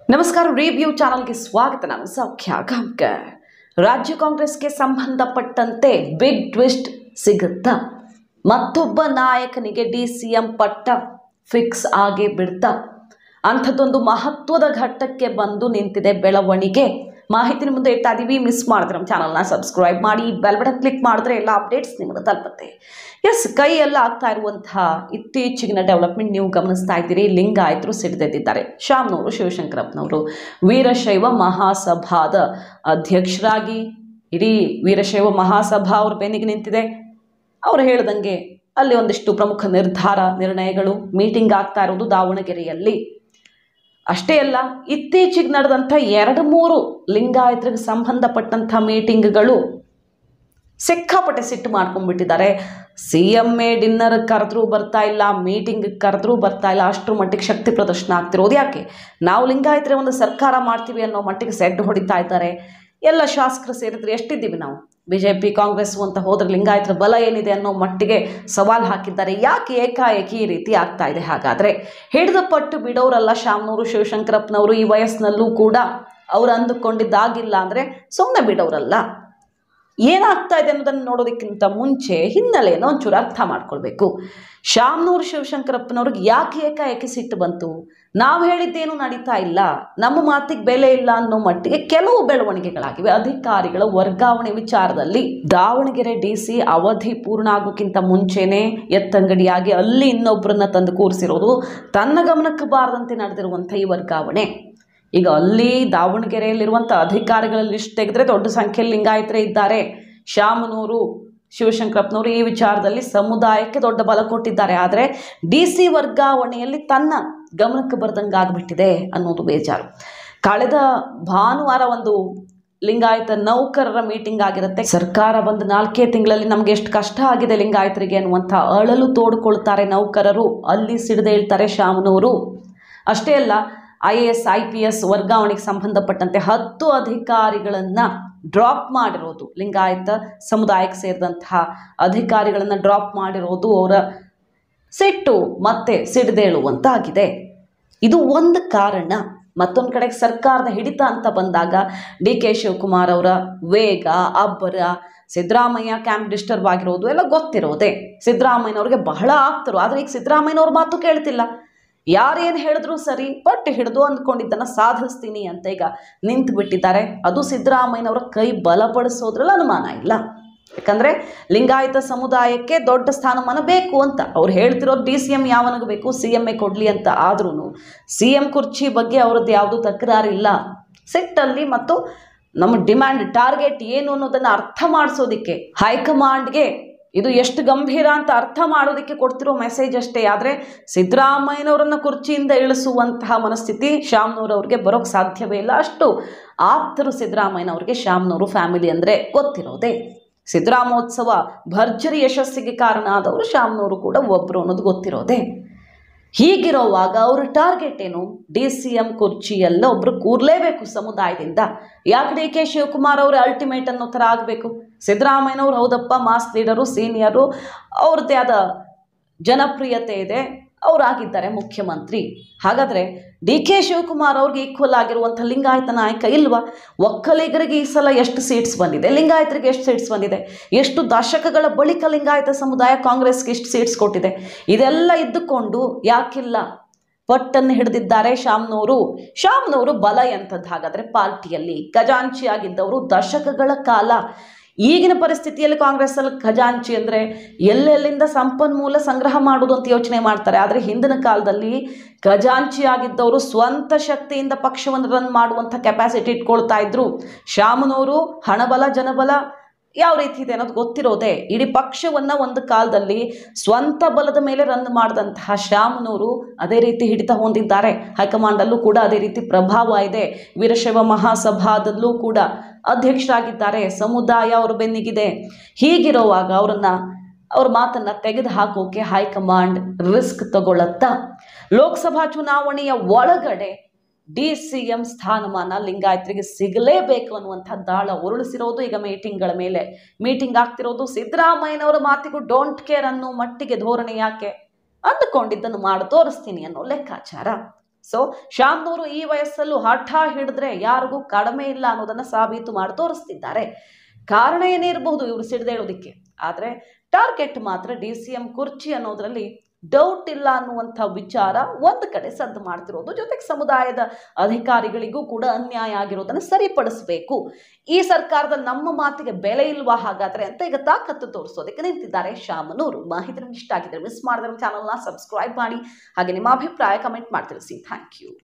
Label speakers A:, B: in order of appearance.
A: ನಮಸ್ಕಾರ ರಿವ್ಯೂ ಚಾನಲ್ಗೆ ಸ್ವಾಗತ ನಾನು ಸೌಖ್ಯ ಗಾಂವ್ಕರ್ ರಾಜ್ಯ ಕಾಂಗ್ರೆಸ್ಗೆ ಸಂಬಂಧಪಟ್ಟಂತೆ ಬಿಗ್ ಟ್ವಿಸ್ಟ್ ಸಿಗುತ್ತಾ ಮತ್ತೊಬ್ಬ ನಾಯಕನಿಗೆ ಡಿ ಸಿ ಎಂ ಪಟ್ಟ ಫಿಕ್ಸ್ ಆಗೇ ಬಿಡ್ತಾ ಅಂಥದ್ದೊಂದು ಮಹತ್ವದ ಘಟ್ಟಕ್ಕೆ ಬಂದು ನಿಂತಿದೆ ಬೆಳವಣಿಗೆ ಮಾಹಿತಿ ಮುಂದೆ ಇಡ್ತಾ ಇದ್ದೀವಿ ಮಿಸ್ ಮಾಡಿದ್ರೆ ನಮ್ಮ ಚಾನಲ್ನ ಸಬ್ಸ್ಕ್ರೈಬ್ ಮಾಡಿ ಬೆಲ್ ಬಟನ್ ಕ್ಲಿಕ್ ಮಾಡಿದ್ರೆ ಎಲ್ಲ ಅಪ್ಡೇಟ್ಸ್ ನಿಮಗೆ ತಲುಪುತ್ತೆ ಎಸ್ ಕೈಯೆಲ್ಲ ಆಗ್ತಾ ಇರುವಂತಹ ಇತ್ತೀಚಿನ ಡೆವಲಪ್ಮೆಂಟ್ ನೀವು ಗಮನಿಸ್ತಾ ಇದ್ದೀರಿ ಲಿಂಗಾಯತರು ಸಿಡಿದೆದ್ದಿದ್ದಾರೆ ಶ್ಯಾಮ್ನವರು ಶಿವಶಂಕರಪ್ಪನವರು ವೀರಶೈವ ಮಹಾಸಭಾದ ಅಧ್ಯಕ್ಷರಾಗಿ ಇಡೀ ವೀರಶೈವ ಮಹಾಸಭಾ ಅವ್ರ ಬೆನ್ನಿಗೆ ನಿಂತಿದೆ ಅವ್ರು ಹೇಳ್ದಂಗೆ ಅಲ್ಲಿ ಒಂದಿಷ್ಟು ಪ್ರಮುಖ ನಿರ್ಧಾರ ನಿರ್ಣಯಗಳು ಮೀಟಿಂಗ್ ಆಗ್ತಾ ಇರೋದು ದಾವಣಗೆರೆಯಲ್ಲಿ ಅಷ್ಟೇ ಅಲ್ಲ ಇತ್ತೀಚೆಗೆ ನಡೆದಂಥ ಎರಡು ಮೂರು ಲಿಂಗಾಯತರಿಗೆ ಸಂಬಂಧಪಟ್ಟಂಥ ಮೀಟಿಂಗ್ಗಳು ಸಿಕ್ಕಾಪಟ್ಟೆ ಸಿಟ್ಟು ಮಾಡ್ಕೊಂಡ್ಬಿಟ್ಟಿದ್ದಾರೆ ಸಿ ಎಮ್ ಎ ಡಿನ್ನರ್ ಕರೆದ್ರೂ ಬರ್ತಾ ಇಲ್ಲ ಮೀಟಿಂಗ್ ಕರೆದ್ರೂ ಬರ್ತಾ ಇಲ್ಲ ಅಷ್ಟರ ಮಟ್ಟಿಗೆ ಶಕ್ತಿ ಪ್ರದರ್ಶನ ಆಗ್ತಿರೋದು ಯಾಕೆ ನಾವು ಲಿಂಗಾಯತರೆ ಒಂದು ಸರ್ಕಾರ ಮಾಡ್ತೀವಿ ಅನ್ನೋ ಮಟ್ಟಿಗೆ ಸೆಡ್ ಹೊಡಿತಾ ಇದ್ದಾರೆ ಎಲ್ಲ ಶಾಸಕರು ಸೇರಿದ್ರೆ ಎಷ್ಟಿದ್ದೀವಿ ನಾವು ಬಿ ಜೆ ಪಿ ಕಾಂಗ್ರೆಸ್ ಅಂತ ಹೋದ್ರೆ ಲಿಂಗಾಯತರ ಬಲ ಏನಿದೆ ಅನ್ನೋ ಮಟ್ಟಿಗೆ ಸವಾಲು ಹಾಕಿದ್ದಾರೆ ಯಾಕೆ ಏಕಾಏಕಿ ಈ ರೀತಿ ಆಗ್ತಾ ಇದೆ ಹಾಗಾದರೆ ಹಿಡಿದ ಪಟ್ಟು ಬಿಡೋರಲ್ಲ ಶಾಮ್ನವರು ಶಿವಶಂಕರಪ್ಪನವರು ಈ ವಯಸ್ಸಿನಲ್ಲೂ ಕೂಡ ಅವ್ರು ಅಂದುಕೊಂಡಿದ್ದಾಗಿಲ್ಲ ಅಂದರೆ ಸುಮ್ಮನೆ ಬಿಡೋರಲ್ಲ ಏನಾಗ್ತಾ ಇದೆ ಅನ್ನೋದನ್ನು ನೋಡೋದಕ್ಕಿಂತ ಮುಂಚೆ ಹಿನ್ನೆಲೆಯನ್ನು ಒಂಚೂರು ಅರ್ಥ ಮಾಡ್ಕೊಳ್ಬೇಕು ಶಾಮ್ನೂರು ಶಿವಶಂಕರಪ್ಪನವ್ರಿಗೆ ಯಾಕೆ ಏಕಾಏಕಿ ಸಿಟ್ಟು ಬಂತು ನಾವು ಹೇಳಿದ್ದೇನು ನಡೀತಾ ಇಲ್ಲ ನಮ್ಮ ಮಾತಿಗೆ ಬೆಲೆ ಇಲ್ಲ ಅನ್ನೋ ಮಟ್ಟಿಗೆ ಕೆಲವು ಬೆಳವಣಿಗೆಗಳಾಗಿವೆ ಅಧಿಕಾರಿಗಳ ವರ್ಗಾವಣೆ ವಿಚಾರದಲ್ಲಿ ದಾವಣಗೆರೆ ಡಿ ಸಿ ಅವಧಿ ಪೂರ್ಣ ಆಗೋಕ್ಕಿಂತ ಮುಂಚೆನೆ ಎತ್ತಂಗಡಿಯಾಗಿ ಅಲ್ಲಿ ಇನ್ನೊಬ್ಬರನ್ನ ತಂದು ಕೂರಿಸಿರೋದು ತನ್ನ ಗಮನಕ್ಕೆ ಬಾರದಂತೆ ನಡೆದಿರುವಂಥ ಈ ವರ್ಗಾವಣೆ ಈಗ ಅಲ್ಲಿ ದಾವಣಗೆರೆಯಲ್ಲಿರುವಂಥ ಅಧಿಕಾರಿಗಳ ಲಿಸ್ಟ್ ತೆಗೆದ್ರೆ ದೊಡ್ಡ ಸಂಖ್ಯೆಯಲ್ಲಿ ಲಿಂಗಾಯತರೇ ಇದ್ದಾರೆ ಶಾಮನೂರು ಶಿವಶಂಕರಪ್ಪನವರು ಈ ವಿಚಾರದಲ್ಲಿ ಸಮುದಾಯಕ್ಕೆ ದೊಡ್ಡ ಬಲ ಕೊಟ್ಟಿದ್ದಾರೆ ಆದರೆ ಡಿ ಸಿ ವರ್ಗಾವಣೆಯಲ್ಲಿ ತನ್ನ ಗಮನಕ್ಕೆ ಬರ್ದಂಗೆ ಆಗಿಬಿಟ್ಟಿದೆ ಅನ್ನೋದು ಬೇಜಾರು ಕಳೆದ ಭಾನುವಾರ ಒಂದು ಲಿಂಗಾಯತ ನೌಕರರ ಮೀಟಿಂಗ್ ಆಗಿರುತ್ತೆ ಸರ್ಕಾರ ಬಂದ ನಾಲ್ಕೇ ತಿಂಗಳಲ್ಲಿ ನಮ್ಗೆ ಎಷ್ಟು ಕಷ್ಟ ಆಗಿದೆ ಲಿಂಗಾಯತರಿಗೆ ಅನ್ನುವಂಥ ಅಳಲು ತೋಡ್ಕೊಳ್ತಾರೆ ನೌಕರರು ಅಲ್ಲಿ ಸಿಡಿದೇಳ್ತಾರೆ ಶಾಮನೂರು ಅಷ್ಟೇ ಅಲ್ಲ I A S I P S ವರ್ಗಾವಣೆಗೆ ಸಂಬಂಧಪಟ್ಟಂತೆ ಹತ್ತು ಅಧಿಕಾರಿಗಳನ್ನು ಡ್ರಾಪ್ ಮಾಡಿರೋದು ಲಿಂಗಾಯತ ಸಮುದಾಯಕ್ಕೆ ಸೇರಿದಂತಹ ಅಧಿಕಾರಿಗಳನ್ನು ಡ್ರಾಪ್ ಮಾಡಿರೋದು ಅವರ ಸಿಟ್ಟು ಮತ್ತೆ ಸಿಡಿದೇಳುವಂತಾಗಿದೆ ಇದು ಒಂದು ಕಾರಣ ಮತ್ತೊಂದು ಕಡೆಗೆ ಸರ್ಕಾರದ ಹಿಡಿತ ಅಂತ ಬಂದಾಗ ಡಿ ಕೆ ಶಿವಕುಮಾರ್ ಅವರ ವೇಗ ಅಬ್ಬರ ಸಿದ್ದರಾಮಯ್ಯ ಕ್ಯಾಂಪ್ ಡಿಸ್ಟರ್ಬ್ ಆಗಿರೋದು ಎಲ್ಲ ಗೊತ್ತಿರೋದೆ ಸಿದ್ದರಾಮಯ್ಯನವ್ರಿಗೆ ಬಹಳ ಆಗ್ತರು ಆದರೆ ಈಗ ಸಿದ್ದರಾಮಯ್ಯನವ್ರ ಮಾತು ಕೇಳ್ತಿಲ್ಲ ಯಾರೇನು ಹೇಳಿದ್ರು ಸರಿ ಪಟ್ಟು ಹಿಡಿದು ಅಂದ್ಕೊಂಡಿದ್ದನ್ನು ಸಾಧಿಸ್ತೀನಿ ಅಂತ ಈಗ ನಿಂತು ಬಿಟ್ಟಿದ್ದಾರೆ ಅದು ಸಿದ್ದರಾಮಯ್ಯನವರ ಕೈ ಬಲಪಡಿಸೋದ್ರಲ್ಲಿ ಅನುಮಾನ ಇಲ್ಲ ಯಾಕಂದರೆ ಲಿಂಗಾಯತ ಸಮುದಾಯಕ್ಕೆ ದೊಡ್ಡ ಸ್ಥಾನಮಾನ ಬೇಕು ಅಂತ ಅವ್ರು ಹೇಳ್ತಿರೋದು ಡಿ ಸಿ ಎಮ್ ಯಾವನಿಗೆ ಬೇಕು ಸಿ ಎಮ್ ಎ ಕೊಡಲಿ ಅಂತ ಆದ್ರೂ ಸಿ ಎಮ್ ಕುರ್ಚಿ ಬಗ್ಗೆ ಅವ್ರದ್ದು ಯಾವುದೂ ತಕರಾರಿಲ್ಲ ಸಿಟ್ಟಲ್ಲಿ ಮತ್ತು ನಮ್ಮ ಡಿಮ್ಯಾಂಡ್ ಟಾರ್ಗೆಟ್ ಏನು ಅನ್ನೋದನ್ನು ಅರ್ಥ ಮಾಡಿಸೋದಕ್ಕೆ ಹೈಕಮಾಂಡ್ಗೆ ಇದು ಎಷ್ಟು ಗಂಭೀರ ಅಂತ ಅರ್ಥ ಮಾಡೋದಕ್ಕೆ ಕೊಡ್ತಿರೋ ಮೆಸೇಜ್ ಅಷ್ಟೇ ಆದರೆ ಸಿದ್ದರಾಮಯ್ಯನವರನ್ನ ಕುರ್ಚಿಯಿಂದ ಇಳಿಸುವಂತಹ ಮನಸ್ಥಿತಿ ಶಾಮ್ನವ್ರವ್ರಿಗೆ ಬರೋಕ್ಕೆ ಸಾಧ್ಯವೇ ಇಲ್ಲ ಅಷ್ಟು ಆಪ್ತರು ಸಿದ್ದರಾಮಯ್ಯನವ್ರಿಗೆ ಶಾಮ್ನವರು ಫ್ಯಾಮಿಲಿ ಅಂದರೆ ಗೊತ್ತಿರೋದೇ ಸಿದ್ದರಾಮೋತ್ಸವ ಭರ್ಜರಿ ಯಶಸ್ಸಿಗೆ ಕಾರಣ ಆದವರು ಶಾಮ್ನವರು ಕೂಡ ಒಬ್ಬರು ಅನ್ನೋದು ಗೊತ್ತಿರೋದೇ ಹೀಗಿರೋವಾಗ ಅವ್ರ ಟಾರ್ಗೆಟ್ ಏನು ಡಿ ಸಿ ಎಂ ಕುರ್ಚಿಯಲ್ಲ ಒಬ್ರು ಕೂರ್ಲೇಬೇಕು ಸಮುದಾಯದಿಂದ ಯಾಕೆ ಡಿ ಕೆ ಶಿವಕುಮಾರ್ ಅವರು ಅಲ್ಟಿಮೇಟ್ ಅನ್ನೋ ಥರ ಆಗಬೇಕು ಸಿದ್ದರಾಮಯ್ಯನವ್ರು ಹೌದಪ್ಪ ಮಾಸ್ ಲೀಡರು ಸೀನಿಯರು ಅವ್ರದ್ದೇ ಆದ ಜನಪ್ರಿಯತೆ ಇದೆ ಅವರಾಗಿದ್ದಾರೆ ಮುಖ್ಯಮಂತ್ರಿ ಹಾಗಾದರೆ ಡಿ ಕೆ ಶಿವಕುಮಾರ್ ಅವ್ರಿಗೆ ಈಕ್ವಲ್ ಆಗಿರುವಂಥ ಲಿಂಗಾಯತ ನಾಯಕ ಇಲ್ವಾ ಒಕ್ಕಲಿಗರಿಗೆ ಈ ಸಲ ಎಷ್ಟು ಸೀಟ್ಸ್ ಬಂದಿದೆ ಲಿಂಗಾಯತರಿಗೆ ಎಷ್ಟು ಸೀಟ್ಸ್ ಬಂದಿದೆ ಎಷ್ಟು ದಶಕಗಳ ಬಳಿಕ ಲಿಂಗಾಯತ ಸಮುದಾಯ ಕಾಂಗ್ರೆಸ್ಗೆ ಎಷ್ಟು ಸೀಟ್ಸ್ ಕೊಟ್ಟಿದೆ ಇದೆಲ್ಲ ಇದ್ದುಕೊಂಡು ಯಾಕಿಲ್ಲ ಪಟ್ಟನ್ನು ಹಿಡಿದಿದ್ದಾರೆ ಶಾಮ್ನವರು ಶಾಮ್ನವರು ಬಲ ಎಂಥದ್ದು ಹಾಗಾದರೆ ಪಾರ್ಟಿಯಲ್ಲಿ ಖಜಾಂಚಿ ಆಗಿದ್ದವರು ದಶಕಗಳ ಕಾಲ ಈಗಿನ ಪರಿಸ್ಥಿತಿಯಲ್ಲಿ ಕಾಂಗ್ರೆಸ್ಸಲ್ಲಿ ಖಜಾಂಚಿ ಅಂದರೆ ಎಲ್ಲೆಲ್ಲಿಂದ ಸಂಪನ್ಮೂಲ ಸಂಗ್ರಹ ಮಾಡೋದು ಅಂತ ಯೋಚನೆ ಮಾಡ್ತಾರೆ ಆದರೆ ಹಿಂದಿನ ಕಾಲದಲ್ಲಿ ಖಜಾಂಚಿ ಆಗಿದ್ದವರು ಸ್ವಂತ ಶಕ್ತಿಯಿಂದ ಪಕ್ಷವನ್ನು ರನ್ ಮಾಡುವಂಥ ಕೆಪಾಸಿಟಿ ಇಟ್ಕೊಳ್ತಾ ಇದ್ರು ಶಾಮನವರು ಹಣಬಲ ಜನಬಲ ಯಾವ ರೀತಿ ಇದೆ ಅನ್ನೋದು ಗೊತ್ತಿರೋದೆ ಇಡೀ ಪಕ್ಷವನ್ನು ಒಂದು ಕಾಲದಲ್ಲಿ ಸ್ವಂತ ಬಲದ ಮೇಲೆ ರನ್ ಮಾಡಿದಂತಹ ಶ್ಯಾಮನವರು ಅದೇ ರೀತಿ ಹಿಡಿತ ಹೊಂದಿದ್ದಾರೆ ಹೈಕಮಾಂಡಲ್ಲೂ ಕೂಡ ಅದೇ ರೀತಿ ಪ್ರಭಾವ ಇದೆ ವೀರಶೈವ ಮಹಾಸಭಾದಲ್ಲೂ ಕೂಡ ಅಧ್ಯಕ್ಷರಾಗಿದ್ದಾರೆ ಸಮುದಾಯ ಅವ್ರ ಬೆನ್ನಿಗಿದೆ ಹೀಗಿರುವಾಗ ಅವರನ್ನು ಅವ್ರ ಮಾತನ್ನು ತೆಗೆದು ಹಾಕೋಕೆ ಹೈಕಮಾಂಡ್ ರಿಸ್ಕ್ ತಗೊಳ್ಳತ್ತಾ ಲೋಕಸಭಾ ಚುನಾವಣೆಯ ಒಳಗಡೆ ಡಿ ಸಿ ಎಂ ಸ್ಥಾನಮಾನ ಲಿಂಗಾಯತರಿಗೆ ಸಿಗಲೇಬೇಕು ಅನ್ನುವಂಥ ದಾಳ ಉರುಳಿಸಿರೋದು ಈಗ ಮೀಟಿಂಗ್ಗಳ ಮೇಲೆ ಮೀಟಿಂಗ್ ಆಗ್ತಿರೋದು ಸಿದ್ದರಾಮಯ್ಯನವರ ಮಾತಿಗೂ ಡೋಂಟ್ ಕೇರ್ ಅನ್ನೋ ಮಟ್ಟಿಗೆ ಧೋರಣೆ ಯಾಕೆ ಅಂದುಕೊಂಡಿದ್ದನ್ನು ಮಾಡಿ ತೋರಿಸ್ತೀನಿ ಅನ್ನೋ ಲೆಕ್ಕಾಚಾರ ಸೊ ಶಾಮ್ನೂರು ಈ ವಯಸ್ಸಲ್ಲೂ ಹಠ ಹಿಡಿದ್ರೆ ಯಾರಿಗೂ ಕಡಿಮೆ ಇಲ್ಲ ಅನ್ನೋದನ್ನ ಸಾಬೀತು ಮಾಡಿ ತೋರಿಸ್ತಿದ್ದಾರೆ ಕಾರಣ ಏನೇ ಇರಬಹುದು ಇವರು ಸಿಡಿದೇಳೋದಕ್ಕೆ ಆದರೆ ಟಾರ್ಗೆಟ್ ಮಾತ್ರ ಡಿ ಸಿ ಎಂ ಕುರ್ಚಿ ಅನ್ನೋದ್ರಲ್ಲಿ ಡೌಟ್ ಇಲ್ಲ ಅನ್ನುವಂಥ ವಿಚಾರ ಒಂದು ಕಡೆ ಸದ್ದು ಮಾಡ್ತಿರೋದು ಜೊತೆಗೆ ಸಮುದಾಯದ ಅಧಿಕಾರಿಗಳಿಗೂ ಕೂಡ ಅನ್ಯಾಯ ಆಗಿರೋದನ್ನು ಸರಿಪಡಿಸಬೇಕು ಈ ಸರ್ಕಾರದ ನಮ್ಮ ಮಾತಿಗೆ ಬೆಲೆ ಇಲ್ವಾ ಹಾಗಾದ್ರೆ ಅಂತ ಈಗ ತಾಕತ್ತು ತೋರಿಸೋದಕ್ಕೆ ನಿಂತಿದ್ದಾರೆ ಶಾಮನೂರು ಮಾಹಿತಿ ನಿಮ್ಗೆ ಇಷ್ಟ ಆಗಿದ್ರೆ ಮಿಸ್ ಮಾಡಿದ್ರೆ ಚಾನಲ್ನ ಸಬ್ಸ್ಕ್ರೈಬ್ ಮಾಡಿ ಹಾಗೆ ನಿಮ್ಮ ಅಭಿಪ್ರಾಯ ಕಮೆಂಟ್ ಮಾಡಿ ತಿಳಿಸಿ ಥ್ಯಾಂಕ್ ಯು